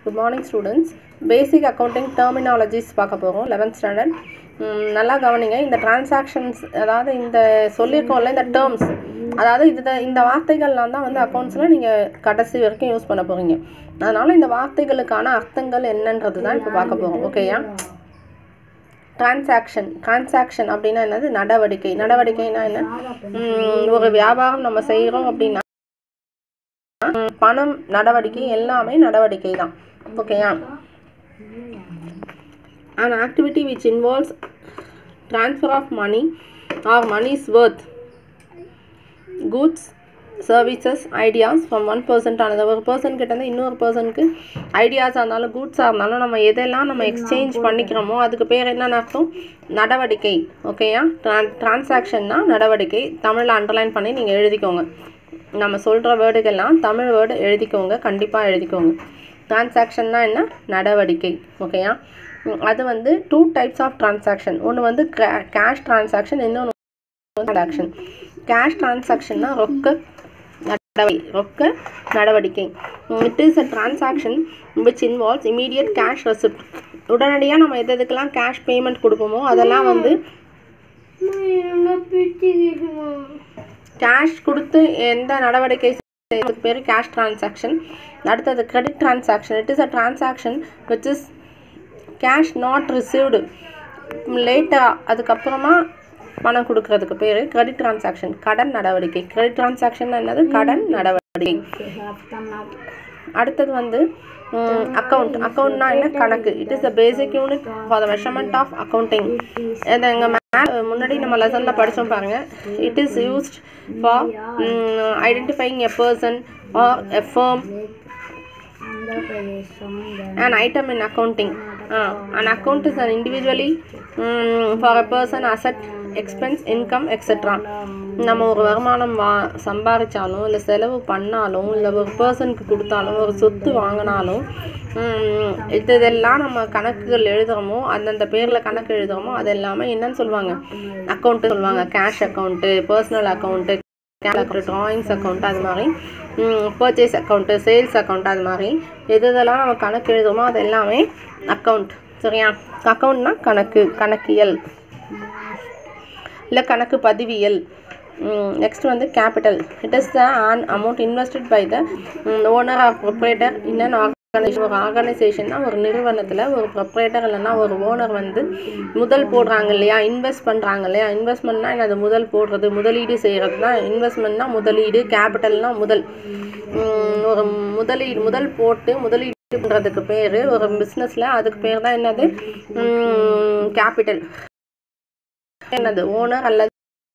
Good morning students basic accounting terminologies பார்க்க போகிறோம் eleventh standard நல்லா கவனிங்க இந்த டிரான்சாக்ஷன்ஸ் அதாவது இந்த சொல்லியிருக்கோம்ல இந்த டேர்ம்ஸ் அதாவது இது இந்த வார்த்தைகள்லாம் தான் வந்து அக்கௌண்ட்ஸில் நீங்கள் கடைசி வரைக்கும் யூஸ் பண்ண போகிறீங்க அதனால் இந்த வார்த்தைகளுக்கான அர்த்தங்கள் என்னன்றது தான் இப்போ பார்க்க போகிறோம் ஓகேயா டிரான்சாக்ஷன் டிரான்சாக்ஷன் அப்படின்னா என்னது நடவடிக்கை நடவடிக்கைனா என்ன ம், ஒரு வியாபாரம் நம்ம செய்கிறோம் அப்படின்னா ம், பணம் நடவடிக்கை எல்லாமே நடவடிக்கை தான் ஓகேயா an activity which involves transfer of money or money's worth goods services ideas from one person ஆனது ஒரு பர்சன் கிட்டேருந்து இன்னொரு பர்சனுக்கு ஐடியாஸாக இருந்தாலும் கூட்ஸாக இருந்தாலும் நம்ம எதெல்லாம் நம்ம எக்ஸ்சேஞ்ச் பண்ணிக்கிறோமோ அதுக்கு பேர் என்னென்ன அர்த்தம் நடவடிக்கை ஓகேயா ட்ரான் டிரான்சாக்ஷன்னா நடவடிக்கை தமிழில் அண்டர்லைன் பண்ணி நீங்கள் எழுதிக்கோங்க நம்ம சொல்கிற வேர்டுக்கெல்லாம் தமிழ் வேர்டு எழுதிக்கோங்க கண்டிப்பாக எழுதிக்கோங்க டிரான்சாக்ஷன்னா என்ன நடவடிக்கை ஓகேயா ம், அது வந்து டூ டைப்ஸ் ஆஃப் டிரான்சாக்ஷன் ஒன்று வந்து கேஷ் டிரான்சாக்ஷன் இன்னொன்று டிரான்சாக்ஷன் கேஷ் டிரான்சாக்ஷன்னா ரொக்க நடவடிக்கை ரொக்க நடவடிக்கை it is a transaction which involves immediate cash receipt உடனடியாக நம்ம எது எதுக்கெல்லாம் கேஷ் பேமெண்ட் கொடுப்போமோ அதெல்லாம் வந்து கேஷ் கொடுத்து எந்த நடவடிக்கை செய்யறதுக்கு பேர் கேஷ் டிரான்சாக்ஷன் அடுத்தது credit transaction it is a transaction which is cash not received லேட்டாக அதுக்கப்புறமா பணம் கொடுக்கறதுக்கு பேர் கிரெடிட் டிரான்சாக்ஷன் கடன் நடவடிக்கை கிரெடிட் டிரான்சாக்ஷன் என்னது கடன் நடவடிக்கை அடுத்தது வந்து அக்கௌண்ட் அக்கௌண்ட்னா என்ன கணக்கு it is the basic unit for the measurement of accounting இதை எங்கள் மே முன்னாடி நம்ம லெசனில் படித்தோம் பாருங்க it is used for identifying a person or a firm an item in accounting uh, an account is an individually um, for a person asset expense income etc நம்ம ஒரு வருமானம் வா சம்பாதிச்சாலும் இல்லை செலவு பண்ணாலும் இல்லை ஒரு பர்சனுக்கு கொடுத்தாலும் ஒரு சொத்து வாங்கினாலும் உம், இது இதெல்லாம் நம்ம கணக்குகள் எழுதுகிறோமோ அந்தந்த பேரில் கணக்கு எழுதுகிறோமோ அது எல்லாமே என்னன்னு சொல்லுவாங்க அக்கௌண்ட்டு சொல்லுவாங்க cash account personal account account drawings account அது மாதிரி பர்ச்சேஸ் அக்கௌண்ட்டு சேல்ஸ் அக்கௌண்ட் அது மாதிரி எது இதெல்லாம் நம்ம கணக்கு எழுதுமோ அது எல்லாமே அக்கௌண்ட் சரியா அக்கௌண்ட்னா கணக்கு கணக்கியல் இல்லை கணக்கு பதிவியல் நெக்ஸ்ட் வந்து capital it is the an amount invested by the owner or proprietor in an organisation ஒரு ஆர்கனைசேஷன்னா ஒரு நிறுவனத்தில் ஒரு ப்ரொப்ரேட்டர் இல்லைன்னா ஒரு ஓனர் வந்து முதல் போடுறாங்க இல்லையா இன்வெஸ்ட் பண்ணுறாங்க இல்லையா இன்வெஸ்ட்மெண்ட்னா என்னது முதல் போடுறது முதலீடு செய்கிறது தான் இன்வெஸ்ட்மெண்ட்னா முதலீடு கேபிட்டல்னா முதல் உம், ஒரு முதலீடு முதல் போட்டு முதலீடு பண்ணுறதுக்கு பேர் ஒரு பிஸ்னஸில் அதுக்கு பேர் தான் என்னது கேபிட்டல் என்னது ஓனர் அல்லது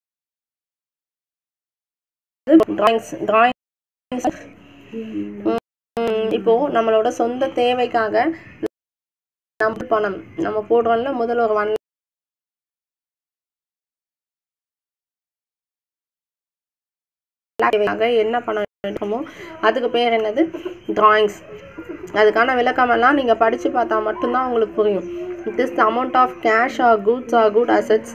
டிராயிங்ஸ் டிராயிங்ஸ் இப்போ நம்மளோட சொந்த தேவைக்காக நம்ம பணம் நம்ம போடுறோம்ல முதல்ல ஒரு ஒன் தேவைக்காக என்ன பணம் எடுக்கமோ அதுக்கு பேர் என்னது டிராயிங்ஸ் அதுக்கான விளக்கமெல்லாம் நீங்கள் படித்து பார்த்தா மட்டும்தான் உங்களுக்கு புரியும் it is the amount of cash or goods or good assets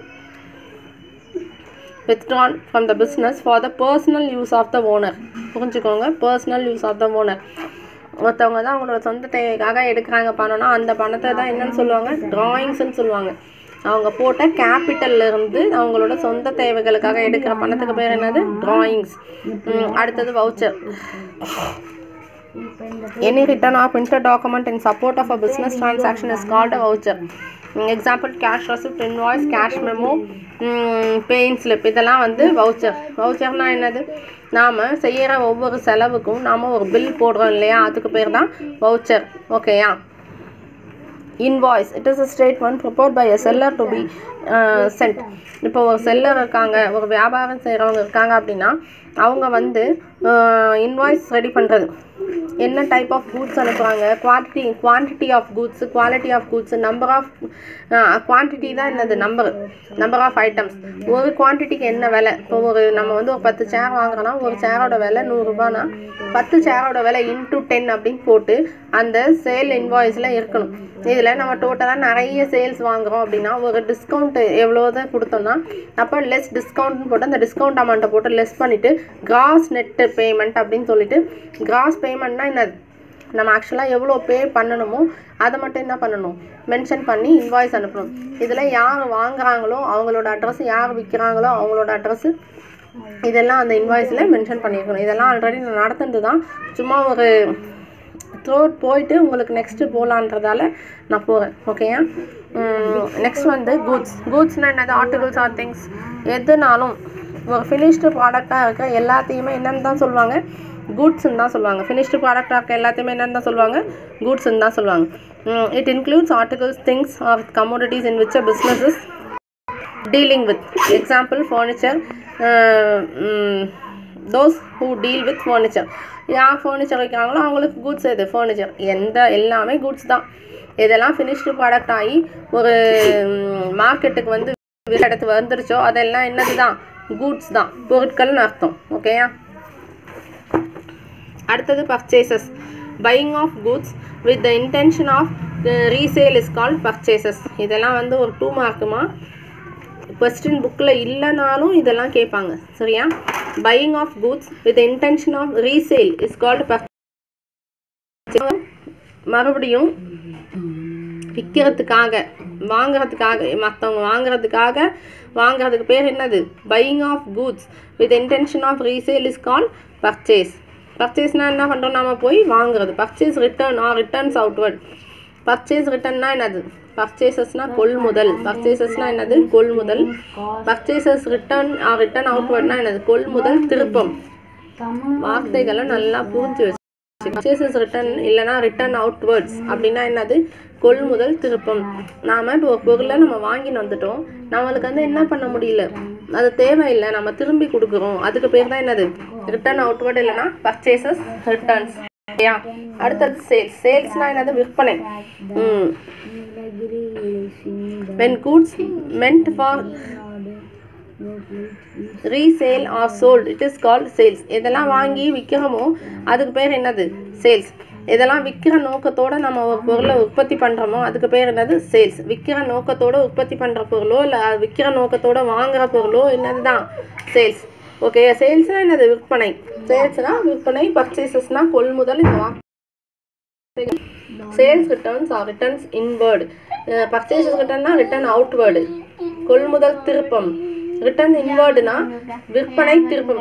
withdrawn from the business for the personal use of the owner புரிஞ்சுக்கோங்க personal use of the owner ஒருத்தவங்க தான் அவங்களோட சொந்த தேவைக்காக எடுக்கிறாங்க பணம்னா அந்த பணத்தை தான் என்னன்னு சொல்லுவாங்க டிராயிங்ஸ்னு சொல்லுவாங்க அவங்க போட்ட கேபிட்டல்ல இருந்து அவங்களோட சொந்த தேவைகளுக்காக எடுக்கிற பணத்துக்கு பேர் என்னது டிராயிங்ஸ் அடுத்தது voucher Any return or printed document in support of a business transaction is called a voucher. Mm, Example cash receipt, invoice, cash memo, mm, paying slip இதெல்லாம் வந்து வவுச்சர் வவுச்சர்னா என்னது நாம் செய்கிற ஒவ்வொரு செலவுக்கும் நாம் ஒரு பில் போடுறோம் இல்லையா அதுக்கு பேர் தான் வவுச்சர் ஓகேயா invoice it is a statement prepared by a seller to be uh, sent இப்போ ஒரு செல்லர் இருக்காங்க ஒரு வியாபாரம் செய்கிறவங்க இருக்காங்க அப்படின்னா அவங்க வந்து இன்வாய்ஸ் ரெடி பண்ணுறது என்ன டைப் ஆஃப் கூட்ஸ் அனுப்புகிறாங்க quantity quantity of goods quality of goods number of quantity தான் என்னது நம்பர் நம்பர் ஆஃப் ஐட்டம்ஸ் ஒரு குவான்டிட்டிக்கு என்ன விலை இப்போ ஒரு நம்ம வந்து ஒரு பத்து சேர் வாங்குறோன்னா ஒரு சேரோட விலை நூறுரூபானா பத்து சேரோட விலை இன்டூ டென் அப்படின்னு போட்டு அந்த சேல் இன்வாய்ஸில் இருக்கணும் இதில் நம்ம டோட்டலாக நிறைய சேல்ஸ் வாங்குறோம் அப்படின்னா ஒரு டிஸ்கவுண்ட் எவ்வளோ தான் கொடுத்தோம்னா அப்போ லெஸ் டிஸ்கவுண்ட்னு போட்டு அந்த டிஸ்கவுண்ட் அமௌண்ட்டை போட்டு லெஸ் பண்ணிவிட்டு கிராஸ் நெட்டு பேமெண்ட் அப்படின்னு சொல்லிட்டு கிராஸ் பேமெண்ட்னா என்னது நம்ம ஆக்சுவலாக எவ்வளோ பே பண்ணணுமோ அதை மட்டும் என்ன பண்ணணும் மென்ஷன் பண்ணி இன்வாய்ஸ் அனுப்பணும் இதில் யார் வாங்குறாங்களோ அவங்களோட அட்ரஸ் யார் விற்கிறாங்களோ அவங்களோட அட்ரஸ்ஸு இதெல்லாம் அந்த இன்வாய்ஸில் மென்ஷன் பண்ணியிருக்கணும் இதெல்லாம் ஆல்ரெடி நான் நடத்துனது தான் சும்மா ஒரு த்ரோட் போயிட்டு உங்களுக்கு நெக்ஸ்ட்டு போகலான்றதால நான் போகிறேன் ஓகேயா நெக்ஸ்ட் வந்து கூட்ஸ் கூட்ஸ்னால் என்னது ஆர்டிகல்ஸ் ஆர் திங்ஸ் எதுனாலும் ஒரு ஃபினிஷ்டு ப்ராடக்டாக இருக்க எல்லாத்தையுமே என்னென்னு தான் சொல்லுவாங்க கூட்ஸ்ன்னு தான் சொல்லுவாங்க ஃபினிஷ்டு ப்ராடக்டாக இருக்க எல்லாத்தையுமே என்னென்னு தான் சொல்லுவாங்க கூட்ஸ்ன்னு தான் சொல்லுவாங்க it includes articles things or commodities in which a businesses dealing with example furniture those who deal with furniture யார் ஃபர்னிச்சர் வைக்கிறாங்களோ அவங்களுக்கு கூட்ஸ் எது ஃபர்னிச்சர் எந்த எல்லாமே கூட்ஸ் தான் இதெல்லாம் ஃபினிஷ்டு ப்ராடக்ட் ஆகி ஒரு மார்க்கெட்டுக்கு வந்து வேறு இடத்துக்கு வந்துருச்சோ அதெல்லாம் என்னது தான் கூட்ஸ் தான் பொருட்கள்னு அர்த்தம் ஓகேயா அடுத்தது purchases buying of goods with the intention of resale is called purchases இதெல்லாம் வந்து ஒரு டூ மார்க்குமா கொஸ்டின் புக்கில் இல்லைனாலும் இதெல்லாம் கேட்பாங்க சரியா buying of goods with intention of resale is called மறுபடியும் விற்கிறதுக்காக வாங்குறதுக்காக மற்றவங்க வாங்குறதுக்காக வாங்குறதுக்கு பேர் என்னது buying of goods with intention of resale is call purchase பர்ச்சேஸ்னால் என்ன பண்ணுறோம் நாம போய் வாங்குறது purchase return or returns outward purchase ரிட்டர்ன்னா என்னது பர்ச்சேசஸ்னா கொள்முதல் பர்ச்சேசஸ்னா என்னது கொள்முதல் பர்ச்சேசஸ் ரிட்டர்ன் ஆர் ரிட்டர்ன் அவுட்வர்ட்னா என்னது கொள்முதல் திருப்பம் வார்த்தைகளை நல்லா புரிஞ்சு வச்சு பர்ச்சேசஸ் ரிட்டர்ன் இல்லைனா ரிட்டர்ன் அவுட்வேர்ட்ஸ் அப்படின்னா என்னது கொள்முதல் திருப்பம் நாம் இப்போ ஒரு பொருளை நம்ம வாங்கின்னு வந்துட்டோம் நம்மளுக்கு வந்து என்ன பண்ண முடியல அது தேவையில்லை நம்ம திரும்பி கொடுக்குறோம் அதுக்கு பேர் தான் என்னது ரிட்டர்ன் அவுட்வேர்ட் இல்லைனா பர்ச்சேசஸ் ரிட்டர்ன்ஸ் ஓகேயா அடுத்தது சேல்ஸ் சேல்ஸ்னா என்னது விற்பனை ம் when goods meant for resale are sold it is called sales எதெல்லாம் வாங்கி விற்கிறோமோ அதுக்கு பேர் என்னது சேல்ஸ் எதெல்லாம் விற்கிற நோக்கத்தோட நம்ம ஒரு பொருளை உற்பத்தி பண்ணுறோமோ அதுக்கு பேர் என்னது சேல்ஸ் விற்கிற நோக்கத்தோட உற்பத்தி பண்ணுற பொருளோ இல்லை விற்கிற நோக்கத்தோட வாங்குற பொருளோ என்னது தான் சேல்ஸ் ஓகே சேல்ஸ்னால் என்னது விற்பனை சேல்ஸ்னால் விற்பனை பர்ச்சேசஸ்னால் கொள்முதல் இந்த வா sales returns or returns inward purchases ரிட்டர்ன்னா ரிட்டர்ன் அவுட்வேர்டு கொள்முதல் திருப்பம் ரிட்டர்ன் இன்வேர்டுனா விற்பனை திருப்பம்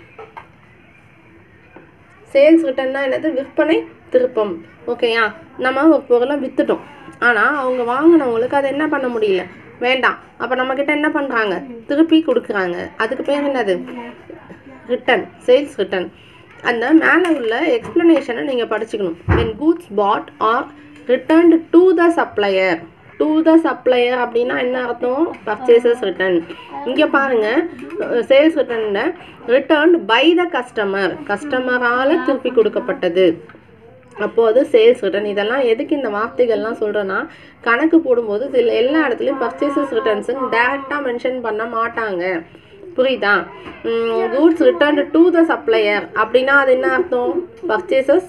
சேல்ஸ் ரிட்டர்ன்னா என்னது விற்பனை திருப்பம் ஓகேயா நம்ம ஒரு பொருளை விற்றுட்டோம் ஆனால் அவங்க வாங்கினவங்களுக்கு அதை என்ன பண்ண முடியல வேண்டாம் அப்போ நம்மக்கிட்ட என்ன பண்ணுறாங்க திருப்பி கொடுக்குறாங்க அதுக்கு பேர் என்னது ரிட்டர்ன் சேல்ஸ் ரிட்டர்ன் அந்த மேலே உள்ள எக்ஸ்ப்ளனேஷனை நீங்கள் படிச்சுக்கணும் when goods bought are returned to the supplier to the supplier அப்படின்னா என்ன அர்த்தம் பர்ச்சேசஸ் ரிட்டர்ன் இங்கே பாருங்கள் சேல்ஸ் ரிட்டர்னில் ரிட்டர்ன்ட் பை த கஸ்டமர் கஸ்டமரால் திருப்பி கொடுக்கப்பட்டது அப்போது சேல்ஸ் ரிட்டர்ன் இதெல்லாம் எதுக்கு இந்த வார்த்தைகள்லாம் சொல்கிறேன்னா கணக்கு போடும்போது சில எல்லா இடத்துலையும் பர்ச்சேசஸ் ரிட்டர்ன்ஸுன்னு டேரெக்டாக மென்ஷன் பண்ண மாட்டாங்க புரியுதா goods return to the supplier அப்படின்னா அது என்ன அர்த்தம் பர்ச்சேசஸ்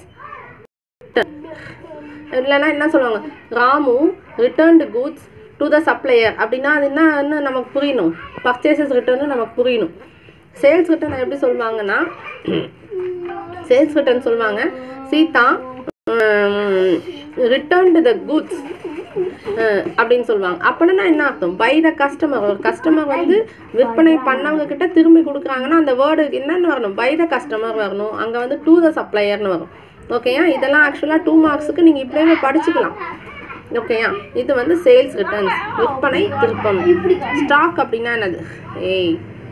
இல்லைன்னா என்ன சொல்லுவாங்க Ramu returned goods to the supplier அப்படின்னா அது என்ன நமக்கு புரியணும் பர்ச்சேசஸ் ரிட்டர்னு நமக்கு புரியணும் சேல்ஸ் ரிட்டர்ன் எப்படி சொல்லுவாங்கன்னா சேல்ஸ் ரிட்டர்ன் சொல்லுவாங்க சீதா ரிட்டர்ன் த குட்ஸ் அப்படின்னு சொல்லுவாங்க அப்படின்னா என்ன அர்த்தம் பை த கஸ்டமர் ஒரு கஸ்டமர் வந்து விற்பனை பண்ணவங்க கிட்ட திரும்பி கொடுக்குறாங்கன்னா அந்த வேர்டு என்னென்னு வரணும் பை த கஸ்டமர் வரணும் அங்கே வந்து டூ த சப்ளையர்னு வரும் ஓகேயா இதெல்லாம் ஆக்சுவலாக டூ மார்க்ஸுக்கு நீங்கள் இப்படியே படிச்சுக்கலாம் ஓகேயா இது வந்து சேல்ஸ் ரிட்டர்ன்ஸ் விற்பனை திருப்பம் ஸ்டாக் அப்படின்னா என்னது ஏய்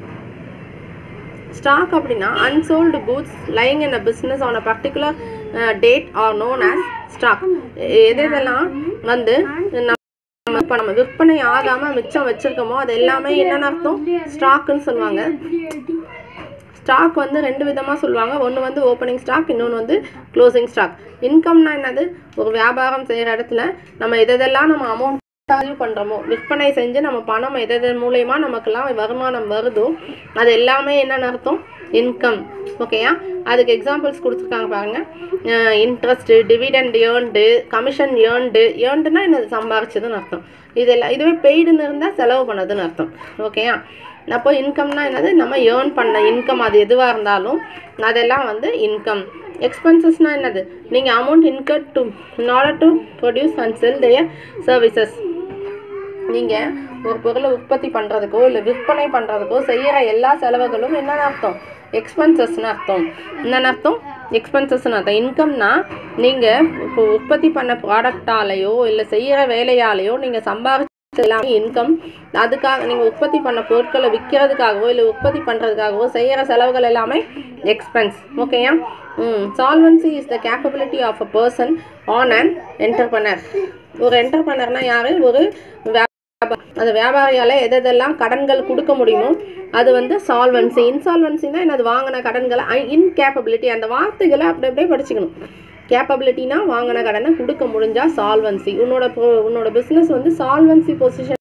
ஸ்டாக் அப்படின்னா unsold goods lying in a business on a particular date are known as stock எது எதெல்லாம் வந்து நம்ம இப்போ நம்ம விற்பனை ஆகாமல் மிச்சம் வச்சுருக்கோமோ அது எல்லாமே என்னென்ன அர்த்தம் ஸ்டாக்குன்னு சொல்லுவாங்க ஸ்டாக் வந்து ரெண்டு விதமாக சொல்லுவாங்க ஒன்று வந்து ஓப்பனிங் ஸ்டாக் இன்னொன்று வந்து க்ளோசிங் ஸ்டாக் இன்கம்னா என்னது ஒரு வியாபாரம் செய்கிற இடத்துல நம்ம எதெல்லாம் நம்ம அமௌண்ட் வேல்யூ பண்ணுறோமோ விற்பனை செஞ்சு நம்ம பணம் எது எது மூலயமா நமக்கெல்லாம் வருமானம் வருதோ அது எல்லாமே என்னென்னு அர்த்தம் இன்கம் ஓகேயா அதுக்கு எக்ஸாம்பிள்ஸ் கொடுத்துருக்காங்க பாருங்கள் interest dividend earned commission earned ஏர்ன்டுனா என்னது சம்பாரிச்சதுன்னு அர்த்தம் இதெல்லாம் இதுவே பெய்டுன்னு இருந்தால் செலவு பண்ணதுன்னு அர்த்தம் ஓகேயா அப்போ இன்கம்னா என்னது நம்ம ஏர்ன் பண்ண இன்கம் அது எதுவாக இருந்தாலும் அதெல்லாம் வந்து இன்கம் எக்ஸ்பென்சஸ்னால் என்னது நீங்கள் amount incurred to in order to produce and sell their services நீங்கள் ஒரு பொருளை உற்பத்தி பண்ணுறதுக்கோ இல்லை விற்பனை பண்ணுறதுக்கோ செய்கிற எல்லா செலவுகளும் என்னென்ன அர்த்தம் எக்ஸ்பென்சஸ்னு அர்த்தம் என்னென்ன அர்த்தம் எக்ஸ்பென்சஸ்னு அர்த்தம் இன்கம்னா நீங்கள் இப்போ உற்பத்தி பண்ண ப்ராடக்டாலேயோ இல்லை செய்கிற வேலையாலேயோ நீங்கள் சம்பாதிச்ச எல்லாமே இன்கம் அதுக்காக நீங்கள் உற்பத்தி பண்ண பொருட்களை விற்கிறதுக்காகவோ இல்லை உற்பத்தி பண்ணுறதுக்காகவோ செய்கிற செலவுகள் எல்லாமே எக்ஸ்பென்ஸ் ஓகேயா hmm solvency is the capability of a person on an entrepreneur ஒரு என்டர்பனர்னா யார் ஒரு வியா- அந்த வியாபாரியால் எது எதெல்லாம் கடன்கள் கொடுக்க முடியுமோ அது வந்து சால்வன்சி இன்சால்வன்சினா என்னது வாங்கின கடன்களை இன்கேப்பபிலிட்டி அந்த வார்த்தைகளை அப்படி அப்படியே படிச்சுக்கணும் கேப்பபிலிட்டினா வாங்கின கடனை கொடுக்க முடிஞ்சா சால்வன்சி உன்னோட pro- உன்னோட பிஸ்னஸ் வந்து சால்வன்சி பொசிஷன்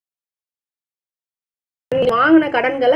வாங்கின கடன்களை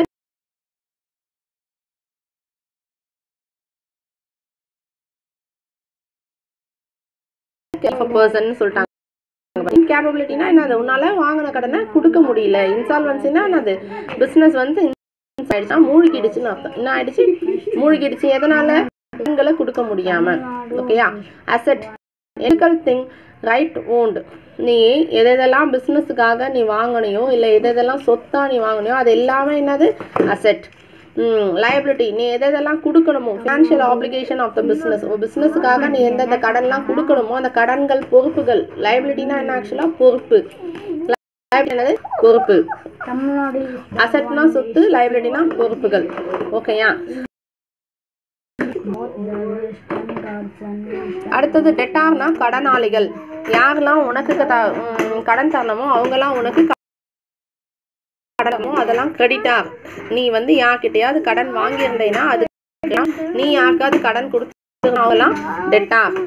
பர்சன் சொல்லிட்டாங்க கேப்பபிலிட்டினா என்னது உன்னால வாங்கின கடனை கொடுக்க முடியல இன்சால்வன்சினா என்னது பிஸ்னஸ் வந்து insolvency ஆயிடுச்சா மூழ்கிடுச்சுன்னு அர்த்தம் என்ன ஆயிடுச்சு மூழ்கிடுச்சு எதனால கடன்களை கொடுக்க முடியாம ஓகேயா அசெட் எலிக்கல் திங் ரைட் ஓன்டு நீ எது எதெல்லாம் பிஸ்னஸுக்காக நீ வாங்கினியோ இல்லை எது எதெல்லாம் சொத்தா நீ வாங்கினியோ அது எல்லாமே என்னது அசெட் லயபிலிட்டி நீ எது எதெல்லாம் கொடுக்கணுமோ financial application of the business ஒரு பிஸ்னஸுக்காக நீ எந்தெந்த கடன்லாம் கொடுக்கணுமோ அந்த கடன்கள் பொறுப்புகள் லயபிலிட்டினா என்ன ஆக்சுவலாக பொறுப்பு liability என்னது பொறுப்பு தமிழ்நாடு அசெட்னா சொத்து லயபிலிட்டினா பொறுப்புகள் ஓகேயா அடுத்தது டெட்டார்னா கடனாளிகள் யாரெல்லாம் உனக்கு த உம், கடன் தரணுமோ அவங்கெல்லாம் உனக்கு க- கடனமோ அதெல்லாம் கிரெடிட்டார் நீ வந்து யார்கிட்டயாவது கடன் வாங்கியிருந்தேன்னா அது நீ யாருக்காவது கடன் கொடுத்து அவங்கெல்லாம் டெட்டார்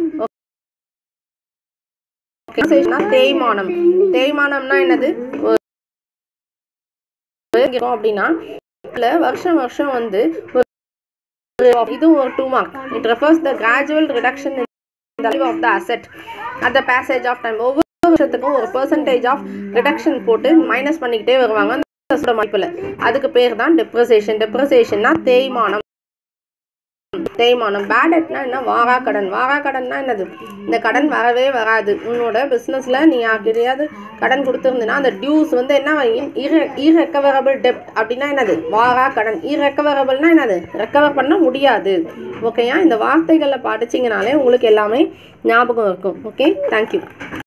தேய்மானம் தேய்மானம்னா என்னது ஒரு வாங்கிக்கிறோம் அப்படின்னா அதுல வருஷம் வருஷம் வந்து ஒரு இதுவும் ஒரு two mark it refers the gradual reduction in the of the asset at the passage of time ஒவ்வொரு வருஷத்துக்கும் ஒரு பெர்சன்டேஜ் ஆஃப் ரிடக்ஷன் போட்டு மைனஸ் பண்ணிக்கிட்டே வருவாங்க அந்த asset மதிப்பில் அதுக்கு பேர் தான் டெப்ரசேஷன் டெப்ரசேஷன்னா தேய்மானம் தேய்மானம் பேட் டெட்னா என்ன வாரா கடன் வாரா கடன்னா என்னது இந்த கடன் வரவே வராது உன்னோட பிஸ்னஸில் நீ யார்கிட்டயாவது கடன் கொடுத்துருந்தீன்னா அந்த டியூஸ் வந்து என்ன இரெக்கவரபிள் டெப்ட் அப்படின்னா என்னது வாரா கடன் இரெக்கவரபிள்னா என்னது ரெக்கவர் பண்ண முடியாது ஓகேயா இந்த வார்த்தைகளை படிச்சிங்கனாலே உங்களுக்கு எல்லாமே ஞாபகம் இருக்கும் ஓகே தேங்க்யூ